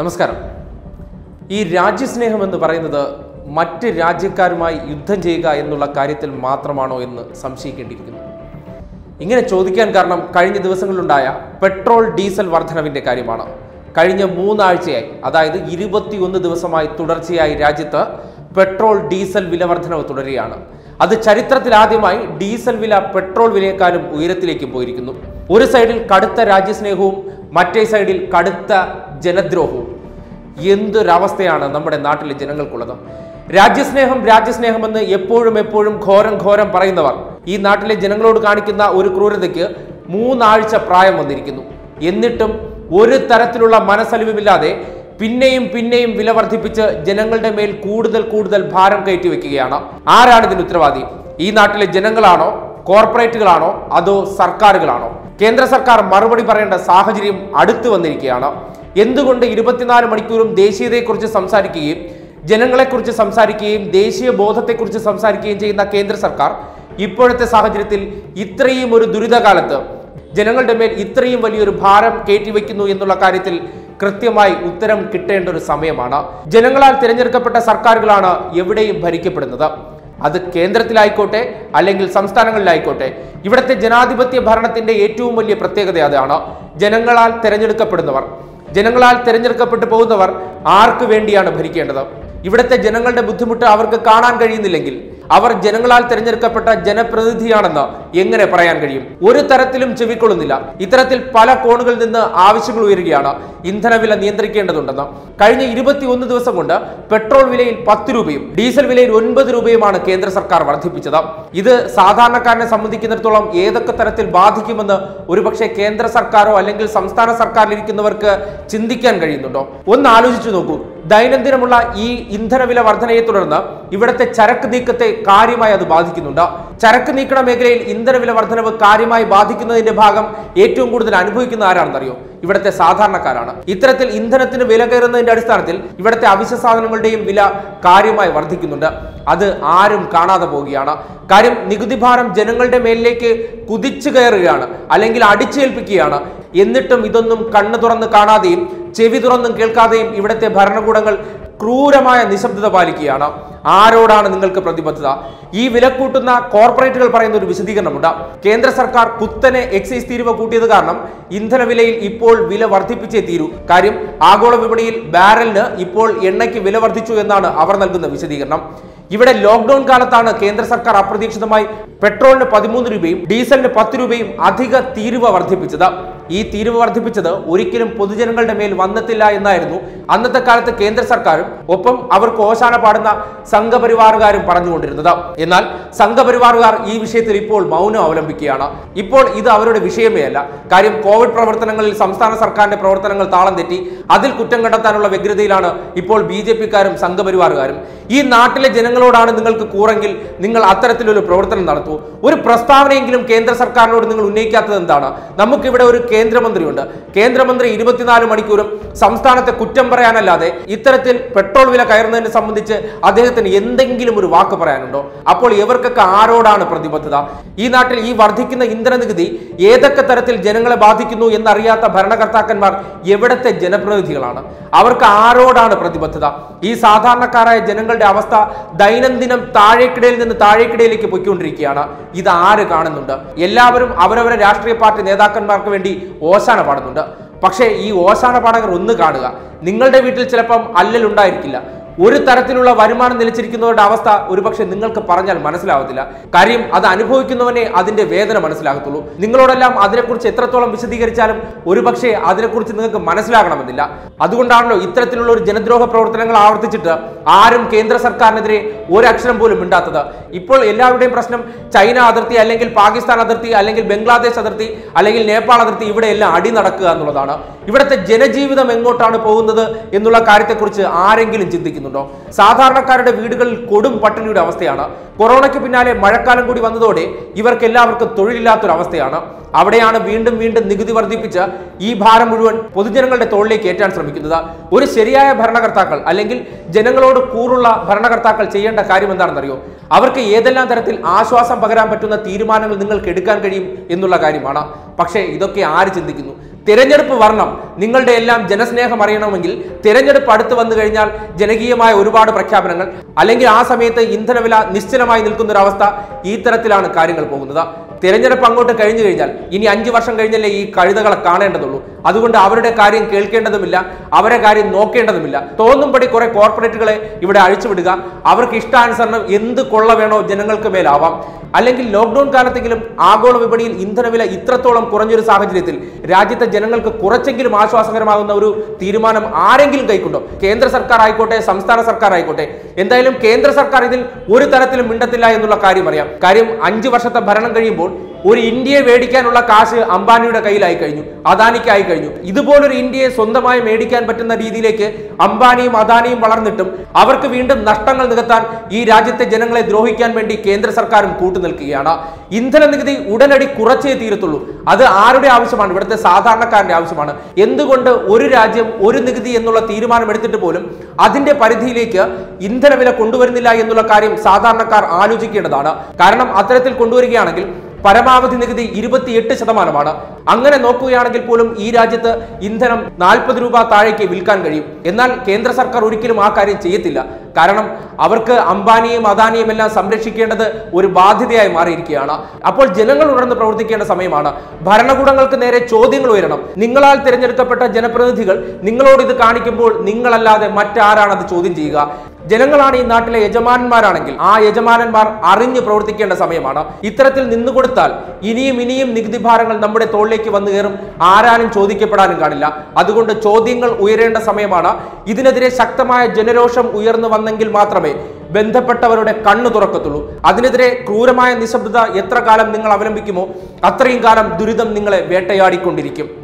നമസ്കാരം ഈ രാജ്യസ്നേഹം എന്ന് പറയുന്നത് മറ്റ് രാജ്യക്കാരുമായി യുദ്ധം ചെയ്യുക എന്നുള്ള കാര്യത്തിൽ മാത്രമാണോ എന്ന് സംശയിക്കേണ്ടിയിരിക്കുന്നു ഇങ്ങനെ ചോദിക്കാൻ കാരണം കഴിഞ്ഞ ദിവസങ്ങളിലുണ്ടായ പെട്രോൾ ഡീസൽ വർധനവിന്റെ കാര്യമാണ് കഴിഞ്ഞ മൂന്നാഴ്ചയായി അതായത് ഇരുപത്തിയൊന്ന് ദിവസമായി തുടർച്ചയായി രാജ്യത്ത് പെട്രോൾ ഡീസൽ വില വർധനവ് തുടരുകയാണ് അത് ചരിത്രത്തിലാദ്യമായി ഡീസൽ വില പെട്രോൾ വിലയെക്കാളും ഉയരത്തിലേക്ക് പോയിരിക്കുന്നു ഒരു സൈഡിൽ കടുത്ത രാജ്യസ്നേഹവും മറ്റേ സൈഡിൽ കടുത്ത ജനദ്രോഹവും എന്തൊരവസ്ഥയാണ് നമ്മുടെ നാട്ടിലെ ജനങ്ങൾക്കുള്ളത് രാജ്യസ്നേഹം രാജ്യസ്നേഹം എന്ന് എപ്പോഴും എപ്പോഴും ഘോരം ഘോരം പറയുന്നവർ ഈ നാട്ടിലെ ജനങ്ങളോട് കാണിക്കുന്ന ഒരു ക്രൂരതയ്ക്ക് മൂന്നാഴ്ച പ്രായം വന്നിരിക്കുന്നു എന്നിട്ടും ഒരു തരത്തിലുള്ള മനസ്സലിവുമില്ലാതെ പിന്നെയും പിന്നെയും വില വർദ്ധിപ്പിച്ച് ജനങ്ങളുടെ മേൽ കൂടുതൽ കൂടുതൽ ഭാരം കയറ്റി വെക്കുകയാണ് ആരാണ് ഇതിന് ഉത്തരവാദി ഈ നാട്ടിലെ ജനങ്ങളാണോ കോർപ്പറേറ്റുകളാണോ അതോ സർക്കാരുകളാണോ കേന്ദ്ര സർക്കാർ മറുപടി പറയേണ്ട സാഹചര്യം അടുത്തു വന്നിരിക്കുകയാണ് എന്തുകൊണ്ട് ഇരുപത്തിനാല് മണിക്കൂറും ദേശീയതയെക്കുറിച്ച് സംസാരിക്കുകയും ജനങ്ങളെക്കുറിച്ച് സംസാരിക്കുകയും ദേശീയ ബോധത്തെക്കുറിച്ച് സംസാരിക്കുകയും ചെയ്യുന്ന കേന്ദ്ര സർക്കാർ ഇപ്പോഴത്തെ സാഹചര്യത്തിൽ ഇത്രയും ഒരു ദുരിതകാലത്ത് ജനങ്ങളുടെ മേൽ ഇത്രയും വലിയൊരു ഭാരം കയറ്റിവെക്കുന്നു എന്നുള്ള കാര്യത്തിൽ കൃത്യമായി ഉത്തരം കിട്ടേണ്ട ഒരു സമയമാണ് ജനങ്ങളാൽ തിരഞ്ഞെടുക്കപ്പെട്ട സർക്കാരുകളാണ് എവിടെയും ഭരിക്കപ്പെടുന്നത് അത് കേന്ദ്രത്തിലായിക്കോട്ടെ അല്ലെങ്കിൽ സംസ്ഥാനങ്ങളിലായിക്കോട്ടെ ഇവിടുത്തെ ജനാധിപത്യ ഭരണത്തിന്റെ ഏറ്റവും വലിയ പ്രത്യേകത അതാണ് ജനങ്ങളാൽ തിരഞ്ഞെടുക്കപ്പെടുന്നവർ ജനങ്ങളാൽ തിരഞ്ഞെടുക്കപ്പെട്ടു പോകുന്നവർ ആർക്ക് വേണ്ടിയാണ് ഭരിക്കേണ്ടത് ഇവിടുത്തെ ജനങ്ങളുടെ ബുദ്ധിമുട്ട് അവർക്ക് കാണാൻ കഴിയുന്നില്ലെങ്കിൽ അവർ ജനങ്ങളാൽ തിരഞ്ഞെടുക്കപ്പെട്ട ജനപ്രതിനിധിയാണെന്ന് എങ്ങനെ പറയാൻ കഴിയും ഒരു തരത്തിലും ചെവിക്കൊള്ളുന്നില്ല ഇത്തരത്തിൽ പല കോണുകളിൽ നിന്ന് ആവശ്യങ്ങൾ ഉയരുകയാണ് ഇന്ധനവില നിയന്ത്രിക്കേണ്ടതുണ്ടെന്ന് കഴിഞ്ഞ ഇരുപത്തിയൊന്ന് ദിവസം കൊണ്ട് പെട്രോൾ വിലയിൽ പത്ത് രൂപയും ഡീസൽ വിലയിൽ ഒൻപത് രൂപയുമാണ് കേന്ദ്ര സർക്കാർ വർദ്ധിപ്പിച്ചത് ഇത് സാധാരണക്കാരനെ സംബന്ധിക്കുന്നിടത്തോളം ഏതൊക്കെ തരത്തിൽ ബാധിക്കുമെന്ന് ഒരുപക്ഷെ കേന്ദ്ര സർക്കാരോ അല്ലെങ്കിൽ സംസ്ഥാന സർക്കാരിലിരിക്കുന്നവർക്ക് ചിന്തിക്കാൻ കഴിയുന്നുണ്ടോ ഒന്ന് ആലോചിച്ചു നോക്കൂ ദൈനംദിനമുള്ള ഈ ഇന്ധനവില വർധനയെ തുടർന്ന് ഇവിടുത്തെ ചരക്ക് നീക്കത്തെ കാര്യമായി അത് ബാധിക്കുന്നുണ്ട് ചരക്ക് നീക്കണ മേഖലയിൽ ഇന്ധനവില വർധനവ് കാര്യമായി ബാധിക്കുന്നതിന്റെ ഭാഗം ഏറ്റവും കൂടുതൽ അനുഭവിക്കുന്ന ആരാണെന്നറിയോ ഇവിടുത്തെ സാധാരണക്കാരാണ് ഇത്തരത്തിൽ ഇന്ധനത്തിന് വില കയറുന്നതിന്റെ അടിസ്ഥാനത്തിൽ ഇവിടുത്തെ അവശ്യ സാധനങ്ങളുടെയും വില കാര്യമായി വർദ്ധിക്കുന്നുണ്ട് അത് ആരും കാണാതെ പോവുകയാണ് കാര്യം നികുതി ഭാരം ജനങ്ങളുടെ മേലിലേക്ക് കുതിച്ചു കയറുകയാണ് അല്ലെങ്കിൽ അടിച്ചേൽപ്പിക്കുകയാണ് എന്നിട്ടും ഇതൊന്നും കണ്ണു തുറന്ന് കാണാതെയും ചെവി തുറന്നും കേൾക്കാതെയും ഇവിടുത്തെ ഭരണകൂടങ്ങൾ ക്രൂരമായ നിശബ്ദത പാലിക്കുകയാണ് ആരോടാണ് നിങ്ങൾക്ക് പ്രതിബദ്ധത ഈ വില കൂട്ടുന്ന കോർപ്പറേറ്റുകൾ പറയുന്ന ഒരു വിശദീകരണമുണ്ട് കേന്ദ്ര സർക്കാർ കുത്തനെ എക്സൈസ് തീരുവ കൂട്ടിയത് കാരണം ഇന്ധന വിലയിൽ ഇപ്പോൾ വില വർദ്ധിപ്പിച്ചേ തീരൂ കാര്യം ആഗോള വിപണിയിൽ ബാരലിന് ഇപ്പോൾ എണ്ണയ്ക്ക് വില വർദ്ധിച്ചു എന്നാണ് അവർ നൽകുന്ന വിശദീകരണം ഇവിടെ ലോക്ക്ഡൌൺ കാലത്താണ് കേന്ദ്ര സർക്കാർ അപ്രതീക്ഷിതമായി പെട്രോളിന് പതിമൂന്ന് രൂപയും ഡീസലിന് പത്ത് രൂപയും അധിക തീരുവ വർദ്ധിപ്പിച്ചത് ഈ തീരുവ വർദ്ധിപ്പിച്ചത് ഒരിക്കലും പൊതുജനങ്ങളുടെ മേൽ വന്നെത്തില്ല എന്നായിരുന്നു അന്നത്തെ കാലത്ത് കേന്ദ്ര സർക്കാരും ഒപ്പം അവർക്ക് ഓശാന പാടുന്ന സംഘപരിവാറുകാരും പറഞ്ഞുകൊണ്ടിരുന്നത് എന്നാൽ സംഘപരിവാറുകാർ ഈ വിഷയത്തിൽ ഇപ്പോൾ മൗനം അവലംബിക്കുകയാണ് ഇപ്പോൾ ഇത് അവരുടെ വിഷയമേ അല്ല കാര്യം കോവിഡ് പ്രവർത്തനങ്ങളിൽ സംസ്ഥാന സർക്കാരിന്റെ പ്രവർത്തനങ്ങൾ താളം തെറ്റി അതിൽ കുറ്റം കണ്ടെത്താനുള്ള വ്യഗ്രതയിലാണ് ഇപ്പോൾ ബി ജെ പിക്കാരും സംഘപരിവാറുകാരും ഈ നാട്ടിലെ ജനങ്ങളോടാണ് നിങ്ങൾക്ക് കൂറെങ്കിൽ നിങ്ങൾ അത്തരത്തിലൊരു പ്രവർത്തനം നടത്തൂ ഒരു പ്രസ്താവനയെങ്കിലും കേന്ദ്ര സർക്കാരിനോട് നിങ്ങൾ ഉന്നയിക്കാത്തത് എന്താണ് നമുക്കിവിടെ ഒരു കേന്ദ്രമന്ത്രിയുണ്ട് കേന്ദ്രമന്ത്രി ഇരുപത്തിനാല് മണിക്കൂറും സംസ്ഥാനത്തെ കുറ്റം പറയാനല്ലാതെ ഇത്തരത്തിൽ പെട്രോൾ വില കയറുന്നതിനെ സംബന്ധിച്ച് അദ്ദേഹത്തിന് എന്തെങ്കിലും ഒരു വാക്ക് പറയാനുണ്ടോ അപ്പോൾ ഇവർക്കൊക്കെ ആരോടാണ് പ്രതിബദ്ധത ഈ നാട്ടിൽ ഈ വർദ്ധിക്കുന്ന ഇന്ധന നികുതി ഏതൊക്കെ തരത്തിൽ ജനങ്ങളെ ബാധിക്കുന്നു എന്നറിയാത്ത ഭരണകർത്താക്കന്മാർ എവിടത്തെ ജനപ്രതിനിധികളാണ് അവർക്ക് ആരോടാണ് പ്രതിബദ്ധത ഈ സാധാരണക്കാരായ ജനങ്ങളുടെ അവസ്ഥ ദൈനംദിനം താഴേക്കിടയിൽ നിന്ന് താഴേക്കിടയിലേക്ക് പൊയ്ക്കൊണ്ടിരിക്കുകയാണ് ഇത് ആര് കാണുന്നുണ്ട് എല്ലാവരും അവരവരെ രാഷ്ട്രീയ പാർട്ടി നേതാക്കന്മാർക്ക് വേണ്ടി ഓശാന പാടുന്നുണ്ട് പക്ഷേ ഈ ഓശാന പാടകർ ഒന്ന് കാണുക നിങ്ങളുടെ വീട്ടിൽ ചിലപ്പം അല്ലൽ ഉണ്ടായിരിക്കില്ല ഒരു തരത്തിലുള്ള വരുമാനം നിലച്ചിരിക്കുന്നവരുടെ അവസ്ഥ ഒരുപക്ഷെ നിങ്ങൾക്ക് പറഞ്ഞാൽ മനസ്സിലാവത്തില്ല കാര്യം അത് അനുഭവിക്കുന്നവനെ അതിന്റെ വേദന മനസ്സിലാകത്തുള്ളൂ നിങ്ങളോടെല്ലാം അതിനെക്കുറിച്ച് എത്രത്തോളം വിശദീകരിച്ചാലും ഒരുപക്ഷെ അതിനെക്കുറിച്ച് നിങ്ങൾക്ക് മനസ്സിലാകണമെന്നില്ല അതുകൊണ്ടാണല്ലോ ഇത്തരത്തിലുള്ള ഒരു ജനദ്രോഹ പ്രവർത്തനങ്ങൾ ആവർത്തിച്ചിട്ട് ആരും കേന്ദ്ര സർക്കാരിനെതിരെ ഒരക്ഷരം പോലും മിണ്ടാത്തത് ഇപ്പോൾ എല്ലാവരുടെയും പ്രശ്നം ചൈന അതിർത്തി അല്ലെങ്കിൽ പാകിസ്ഥാൻ അതിർത്തി അല്ലെങ്കിൽ ബംഗ്ലാദേശ് അതിർത്തി അല്ലെങ്കിൽ നേപ്പാൾ അതിർത്തി ഇവിടെ എല്ലാം അടി നടക്കുക എന്നുള്ളതാണ് ഇവിടുത്തെ ജനജീവിതം എങ്ങോട്ടാണ് പോകുന്നത് എന്നുള്ള കാര്യത്തെക്കുറിച്ച് ആരെങ്കിലും ചിന്തിക്കുന്നുണ്ടോ സാധാരണക്കാരുടെ വീടുകളിൽ കൊടും പട്ടിണിയുടെ അവസ്ഥയാണ് കൊറോണയ്ക്ക് പിന്നാലെ മഴക്കാലം കൂടി വന്നതോടെ ഇവർക്ക് എല്ലാവർക്കും തൊഴിലില്ലാത്തൊരു അവസ്ഥയാണ് അവിടെയാണ് വീണ്ടും വീണ്ടും നികുതി വർദ്ധിപ്പിച്ച് ഈ ഭാരം മുഴുവൻ പൊതുജനങ്ങളുടെ തോളിലേക്ക് ഏറ്റാൻ ശ്രമിക്കുന്നത് ഒരു ശരിയായ ഭരണകർത്താക്കൾ അല്ലെങ്കിൽ ജനങ്ങളോട് കൂറുള്ള ഭരണകർത്താക്കൾ ചെയ്യേണ്ട കാര്യം എന്താണെന്നറിയോ അവർക്ക് ഏതെല്ലാം തരത്തിൽ ആശ്വാസം പകരാൻ പറ്റുന്ന തീരുമാനങ്ങൾ നിങ്ങൾക്ക് എടുക്കാൻ കഴിയും എന്നുള്ള കാര്യമാണ് പക്ഷേ ഇതൊക്കെ ആര് ചിന്തിക്കുന്നു തിരഞ്ഞെടുപ്പ് വരണം നിങ്ങളുടെ എല്ലാം ജനസ്നേഹം അറിയണമെങ്കിൽ തിരഞ്ഞെടുപ്പ് അടുത്ത് വന്നു കഴിഞ്ഞാൽ ജനകീയമായ ഒരുപാട് പ്രഖ്യാപനങ്ങൾ അല്ലെങ്കിൽ ആ സമയത്ത് ഇന്ധനവില നിശ്ചലമായി നിൽക്കുന്ന ഒരു അവസ്ഥ ഈ തരത്തിലാണ് കാര്യങ്ങൾ പോകുന്നത് തിരഞ്ഞെടുപ്പ് അങ്ങോട്ട് കഴിഞ്ഞു കഴിഞ്ഞാൽ ഇനി അഞ്ചു വർഷം കഴിഞ്ഞല്ലേ ഈ കഴുതകളെ കാണേണ്ടതുള്ളൂ അതുകൊണ്ട് അവരുടെ കാര്യം കേൾക്കേണ്ടതുമില്ല അവരെ കാര്യം നോക്കേണ്ടതുമില്ല തോന്നുംപടി കുറെ കോർപ്പറേറ്റുകളെ ഇവിടെ അഴിച്ചുവിടുക അവർക്ക് ഇഷ്ടാനുസരണം എന്ത് കൊള്ള വേണോ ജനങ്ങൾക്ക് മേലാവാം അല്ലെങ്കിൽ ലോക്ക്ഡൌൺ കാലത്തെങ്കിലും ആഗോള വിപണിയിൽ ഇന്ധനവില ഇത്രത്തോളം കുറഞ്ഞൊരു സാഹചര്യത്തിൽ രാജ്യത്തെ ജനങ്ങൾക്ക് കുറച്ചെങ്കിലും ആശ്വാസകരമാകുന്ന ഒരു തീരുമാനം ആരെങ്കിലും കൈക്കൊണ്ടോ കേന്ദ്ര സർക്കാർ ആയിക്കോട്ടെ സംസ്ഥാന സർക്കാർ ആയിക്കോട്ടെ എന്തായാലും കേന്ദ്ര സർക്കാർ ഇതിൽ ഒരു തരത്തിലും മിണ്ടത്തില്ല എന്നുള്ള കാര്യം അറിയാം കാര്യം അഞ്ചു വർഷത്തെ ഭരണം കഴിയുമ്പോൾ ഒരു ഇന്ത്യയെ മേടിക്കാനുള്ള കാശ് അംബാനിയുടെ കയ്യിലായി കഴിഞ്ഞു അദാനിക്കായി കഴിഞ്ഞു ഇതുപോലൊരു ഇന്ത്യയെ സ്വന്തമായി മേടിക്കാൻ പറ്റുന്ന രീതിയിലേക്ക് അംബാനിയും അദാനിയും വളർന്നിട്ടും അവർക്ക് വീണ്ടും നഷ്ടങ്ങൾ നികത്താൻ ഈ രാജ്യത്തെ ജനങ്ങളെ ദ്രോഹിക്കാൻ വേണ്ടി കേന്ദ്ര സർക്കാരും കൂട്ടുനിൽക്കുകയാണ് ഇന്ധന നികുതി ഉടനടി കുറച്ചേ തീരത്തുള്ളൂ അത് ആരുടെ ആവശ്യമാണ് ഇവിടുത്തെ സാധാരണക്കാരന്റെ ആവശ്യമാണ് എന്തുകൊണ്ട് ഒരു രാജ്യം ഒരു നികുതി എന്നുള്ള തീരുമാനം എടുത്തിട്ട് പോലും അതിന്റെ പരിധിയിലേക്ക് ഇന്ധനവില കൊണ്ടുവരുന്നില്ല എന്നുള്ള കാര്യം സാധാരണക്കാർ ആലോചിക്കേണ്ടതാണ് കാരണം അത്തരത്തിൽ കൊണ്ടുവരികയാണെങ്കിൽ പരമാവധി നികുതി ഇരുപത്തിയെട്ട് ശതമാനമാണ് അങ്ങനെ നോക്കുകയാണെങ്കിൽ പോലും ഈ രാജ്യത്ത് ഇന്ധനം നാൽപ്പത് രൂപ താഴേക്ക് വിൽക്കാൻ കഴിയും എന്നാൽ കേന്ദ്ര സർക്കാർ ഒരിക്കലും ആ കാര്യം ചെയ്യത്തില്ല കാരണം അവർക്ക് അംബാനിയും അദാനിയും എല്ലാം സംരക്ഷിക്കേണ്ടത് ഒരു ബാധ്യതയായി മാറിയിരിക്കുകയാണ് അപ്പോൾ ജനങ്ങൾ ഉണർന്ന് പ്രവർത്തിക്കേണ്ട സമയമാണ് ഭരണകൂടങ്ങൾക്ക് നേരെ ചോദ്യങ്ങൾ ഉയരണം നിങ്ങളാൽ തിരഞ്ഞെടുക്കപ്പെട്ട ജനപ്രതിനിധികൾ നിങ്ങളോട് ഇത് കാണിക്കുമ്പോൾ നിങ്ങളല്ലാതെ മറ്റാരാണ് അത് ചോദ്യം ചെയ്യുക ജനങ്ങളാണ് ഈ നാട്ടിലെ യജമാനന്മാരാണെങ്കിൽ ആ യജമാനന്മാർ അറിഞ്ഞു പ്രവർത്തിക്കേണ്ട സമയമാണ് ഇത്തരത്തിൽ നിന്നുകൊടുത്താൽ ഇനിയും ഇനിയും നികുതി ഭാരങ്ങൾ നമ്മുടെ തോളിലേക്ക് വന്നു കയറും ആരാനും ചോദിക്കപ്പെടാനും കാണില്ല അതുകൊണ്ട് ചോദ്യങ്ങൾ ഉയരേണ്ട സമയമാണ് ഇതിനെതിരെ ശക്തമായ ജനരോഷം ഉയർന്നു വന്നെങ്കിൽ മാത്രമേ ബന്ധപ്പെട്ടവരുടെ കണ്ണു തുറക്കത്തുള്ളൂ അതിനെതിരെ ക്രൂരമായ നിശബ്ദത എത്ര കാലം നിങ്ങൾ അവലംബിക്കുമോ അത്രയും കാലം ദുരിതം നിങ്ങളെ വേട്ടയാടിക്കൊണ്ടിരിക്കും